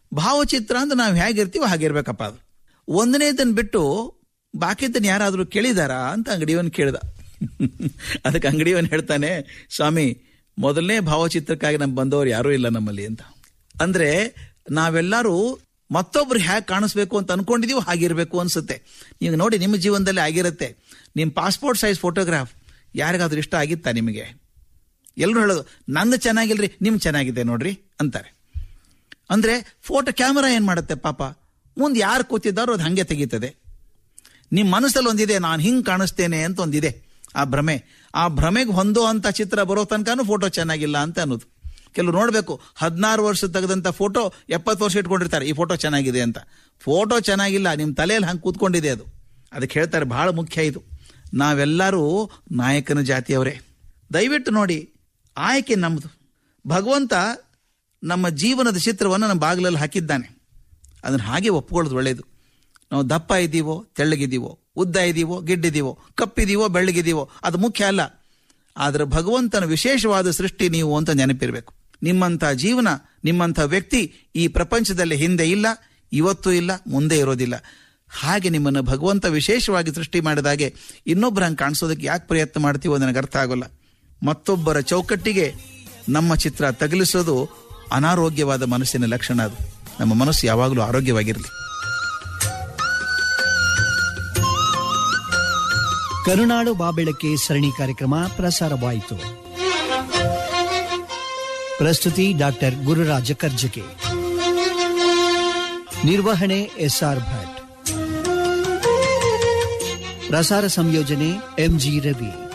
ಭಾವಚಿತ್ರ ಅಂದ್ರೆ ನಾವು ಹೇಗಿರ್ತೀವೋ ಹಾಗಿರ್ಬೇಕಪ್ಪ ಅದು ಒಂದನೇದನ್ನ ಬಿಟ್ಟು ಬಾಕಿದ್ದನ್ನ ಯಾರಾದರೂ ಕೇಳಿದಾರಾ ಅಂತ ಅಂಗಡಿಯವನ್ ಕೇಳ್ದ ಅದಕ್ಕೆ ಅಂಗಡಿಯವನ್ ಹೇಳ್ತಾನೆ ಸ್ವಾಮಿ ಮೊದಲನೇ ಭಾವಚಿತ್ರಕ್ಕಾಗಿ ನಮ್ ಬಂದವರು ಯಾರೂ ಇಲ್ಲ ನಮ್ಮಲ್ಲಿ ಅಂತ ಅಂದ್ರೆ ನಾವೆಲ್ಲರೂ ಮತ್ತೊಬ್ರು ಹೇಗೆ ಕಾಣಿಸ್ಬೇಕು ಅಂತ ಅನ್ಕೊಂಡಿದೀವೋ ಹಾಗಿರ್ಬೇಕು ಅನ್ಸುತ್ತೆ ನೀವು ನೋಡಿ ನಿಮ್ಮ ಜೀವನದಲ್ಲಿ ಆಗಿರುತ್ತೆ ನಿಮ್ಮ ಪಾಸ್ಪೋರ್ಟ್ ಸೈಜ್ ಫೋಟೋಗ್ರಾಫ್ ಯಾರಿಗಾದ್ರೂ ಇಷ್ಟ ಆಗಿತ್ತಾ ನಿಮಗೆ ಎಲ್ಲರೂ ಹೇಳೋದು ನಂದು ಚೆನ್ನಾಗಿಲ್ರಿ ನಿಮ್ ಚೆನ್ನಾಗಿದೆ ನೋಡ್ರಿ ಅಂತಾರೆ ಅಂದ್ರೆ ಫೋಟೋ ಕ್ಯಾಮರಾ ಏನ್ ಮಾಡುತ್ತೆ ಪಾಪ ಮುಂದೆ ಯಾರು ಕೂತಿದ್ದಾರೋ ಅದು ಹಂಗೆ ತೆಗೀತದೆ ನಿಮ್ಮ ಮನಸ್ಸಲ್ಲಿ ಒಂದಿದೆ ನಾನು ಹಿಂಗೆ ಕಾಣಿಸ್ತೇನೆ ಅಂತ ಒಂದಿದೆ ಆ ಭ್ರಮೆ ಆ ಭ್ರಮೆಗೆ ಹೊಂದೋ ಅಂತ ಚಿತ್ರ ಬರೋ ತನಕನೂ ಫೋಟೋ ಚೆನ್ನಾಗಿಲ್ಲ ಅಂತ ಅನ್ನೋದು ಕೆಲವು ನೋಡಬೇಕು ಹದಿನಾರು ವರ್ಷ ತೆಗೆದಂಥ ಫೋಟೋ ಎಪ್ಪತ್ತು ವರ್ಷ ಇಟ್ಕೊಂಡಿರ್ತಾರೆ ಈ ಫೋಟೋ ಚೆನ್ನಾಗಿದೆ ಅಂತ ಫೋಟೋ ಚೆನ್ನಾಗಿಲ್ಲ ನಿಮ್ಮ ತಲೆಯಲ್ಲಿ ಹಂಗೆ ಕೂತ್ಕೊಂಡಿದೆ ಅದು ಅದಕ್ಕೆ ಹೇಳ್ತಾರೆ ಬಹಳ ಮುಖ್ಯ ಇದು ನಾವೆಲ್ಲರೂ ನಾಯಕನ ಜಾತಿಯವರೇ ದಯವಿಟ್ಟು ನೋಡಿ ಆಯ್ಕೆ ನಮ್ಮದು ಭಗವಂತ ನಮ್ಮ ಜೀವನದ ಚಿತ್ರವನ್ನು ನಮ್ಮ ಬಾಗಿಲಲ್ಲಿ ಹಾಕಿದ್ದಾನೆ ಅದನ್ನು ಹಾಗೆ ಒಪ್ಕೊಳ್ಳೋದು ಒಳ್ಳೆಯದು ನಾವು ದಪ್ಪ ಇದ್ದೀವೋ ತೆಳ್ಳಗಿದ್ದೀವೋ ಉದ್ದ ಇದ್ದೀವೋ ಗಿಡ್ಡಿದ್ದೀವೋ ಕಪ್ಪಿದ್ದೀವೋ ಬೆಳ್ಳಗಿದ್ದೀವೋ ಅದು ಮುಖ್ಯ ಅಲ್ಲ ಆದರೆ ಭಗವಂತನ ವಿಶೇಷವಾದ ಸೃಷ್ಟಿ ನೀವು ಅಂತ ನೆನಪಿರಬೇಕು ನಿಮ್ಮಂಥ ಜೀವನ ನಿಮ್ಮಂಥ ವ್ಯಕ್ತಿ ಈ ಪ್ರಪಂಚದಲ್ಲಿ ಹಿಂದೆ ಇಲ್ಲ ಇವತ್ತು ಇಲ್ಲ ಮುಂದೆ ಇರೋದಿಲ್ಲ ಹಾಗೆ ನಿಮ್ಮನ್ನು ಭಗವಂತ ವಿಶೇಷವಾಗಿ ಸೃಷ್ಟಿ ಮಾಡಿದಾಗೆ ಇನ್ನೊಬ್ಬರ ಹಂಗೆ ಕಾಣಿಸೋದಕ್ಕೆ ಯಾಕೆ ಪ್ರಯತ್ನ ಮಾಡ್ತೀವೋ ನನಗೆ ಅರ್ಥ ಆಗೋಲ್ಲ ಮತ್ತೊಬ್ಬರ ಚೌಕಟ್ಟಿಗೆ ನಮ್ಮ ಚಿತ್ರ ತಗಲಿಸೋದು ಅನಾರೋಗ್ಯವಾದ ಮನಸ್ಸಿನ ಲಕ್ಷಣ ಅದು ನಮ್ಮ ಮನಸ್ಸು ಯಾವಾಗಲೂ ಆರೋಗ್ಯವಾಗಿರಲಿ ಕರುನಾಡು ಬಾಬೆಳಕೆ ಸರಣಿ ಕಾರ್ಯಕ್ರಮ ಪ್ರಸಾರವಾಯಿತು ಪ್ರಸ್ತುತಿ ಡಾಕ್ಟರ್ ಗುರುರಾಜ ಕರ್ಜಗೆ ನಿರ್ವಹಣೆ ಎಸ್ಆರ್ ಭಟ್ ಪ್ರಸಾರ ಸಂಯೋಜನೆ ಎಂಜಿ ರವಿ